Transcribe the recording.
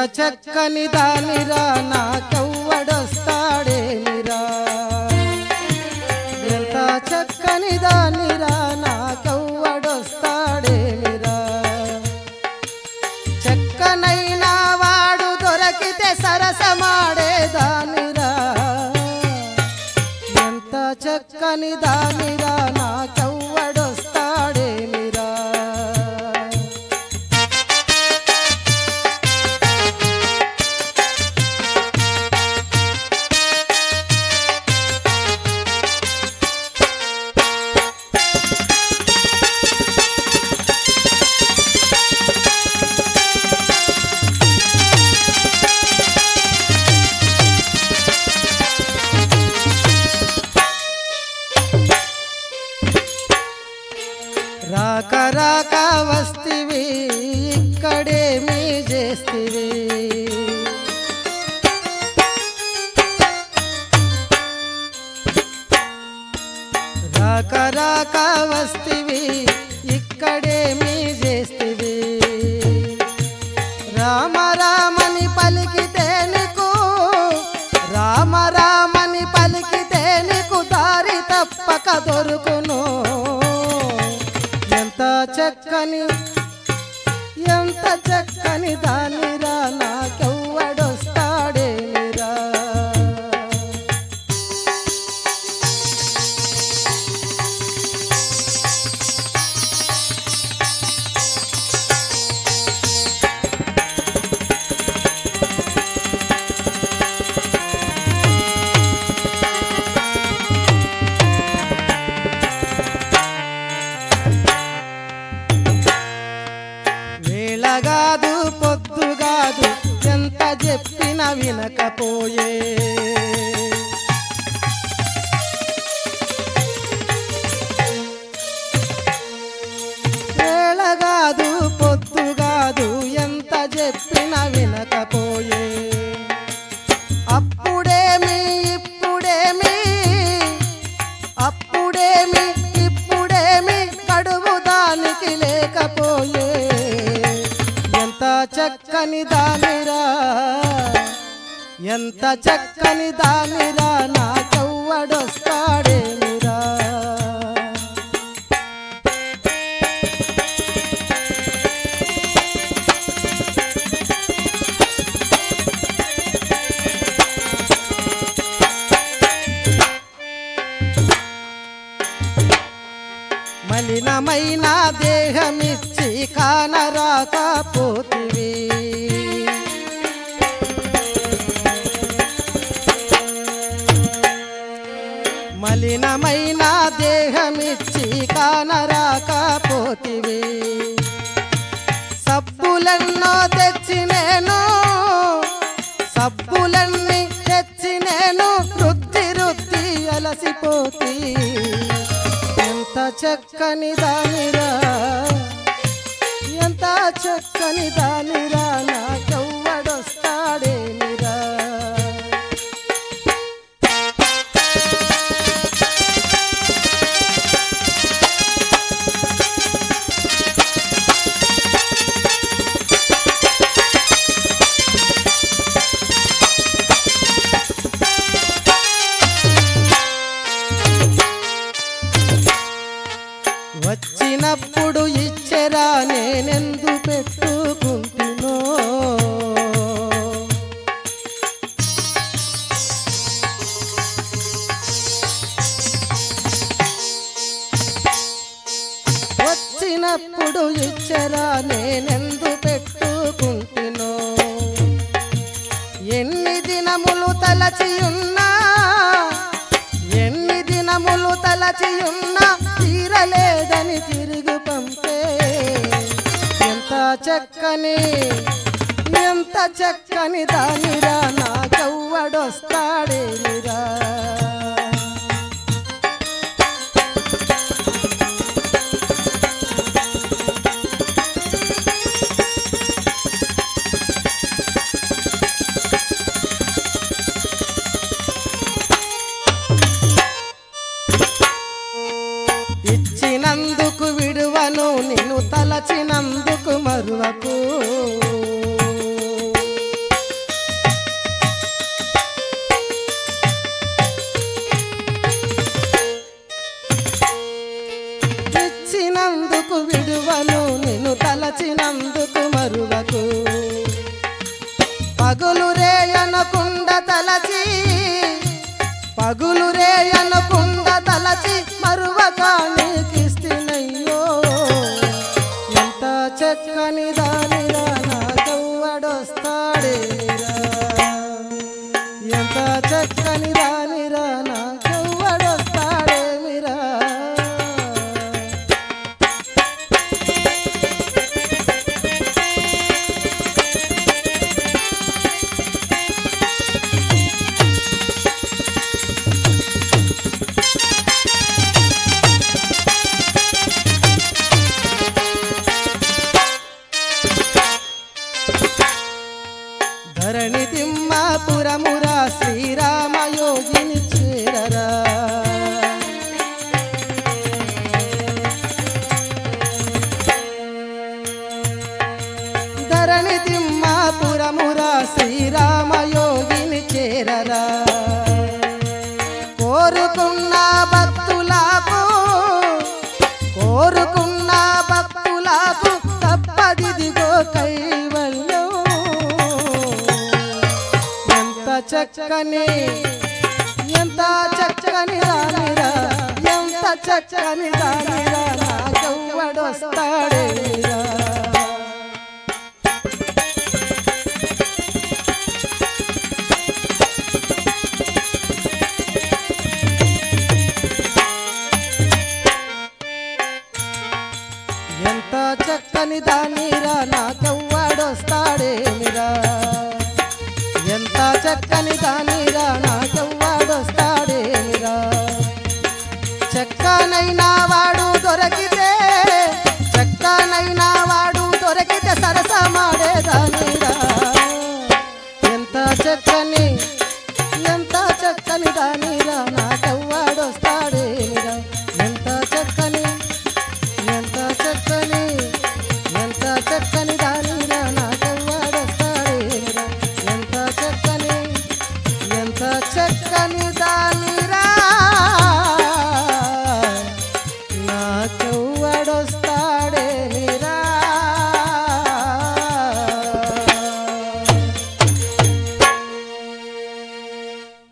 చక్కని దానిరా నాకెవ్వడొస్తాడేమిరా ఎంత చక్కని దానిరా నాకెవ్వడొస్తాడేమిరా చక్కనైనా వాడు దొరకితే సరసమాడేదానిరా ఎంత చక్కని దానిరా నాకెవ్వడొస్తాడేమిరా రాక రాక వస్తివి ఇక్కడేమీ చేస్తివి రాక రాక వస్తివి ఇక్కడేమీ చేస్తివి రామ రామని పలికితే నీకు రామ రామని పలికితే నీకు దారి తప్పక దొరుకును ఎంత చక్కని ఎంత చక్కని దానిరా నాకెవ్వడొస్తాడేమిరా వేళగాదు పొద్దుగాదు ఎంత చెప్పిన వినకపోయే వేళగాదు పొద్దుగాదు ఎంత చెప్పిన వినకపోయే అప్పుడేమి ఇప్పుడేమి అప్పుడేమి ఇప్పుడేమి కడువు దానికి లేకపోయే ఎంత చక్కని దానిరా ఎంత చక్కని దానిరా నాకెవ్వడొస్తాడేమిరా మలినమైన దేహమిచ్చి కానరాకపోతివి మలినమైన దేహమిచ్చి కానరాకపోతివి సబ్బులెన్నో తెచ్చి నేను సబ్బులన్నీ తెచ్చి నేను రుద్ది రుద్ది అలసిపోతీ ఎంత చక్కని దానిరా ఎంత చక్కని దానిరా నాకెవ్వడొస్తాడేమిరా వచ్చినప్పుడు ఇచ్చెరా నేనెందు పెట్టుకుంటునో వచ్చినప్పుడు ఇచ్చెరా నేనెందు పెట్టుకుంటునో ఎన్ని దినములు తలచి ఉన్నా ఎన్ని దినములు తలచి ఉన్నా తీరలేదని తిరుగు పంపే ఎంత చక్కని ఎంత చక్కని దానిరా నాకెవ్వడొస్తాడేమిరా ఇచ్చినందుకు విడువను నిన్ను తలచినందుకు మరువకు చక్కని ఎంత చక్కని దానిరా ఎంత చక్కని దానిరా నాకెవ్వడొస్తాడేరా ఎంత చక్కని దానిరా నాకెవ్వాడొస్తాడేమిరా ఎంత చక్కని దానిరా నాకెవ్వాడొస్తాడేమిరా చక్కనైనా వాడు దొరికి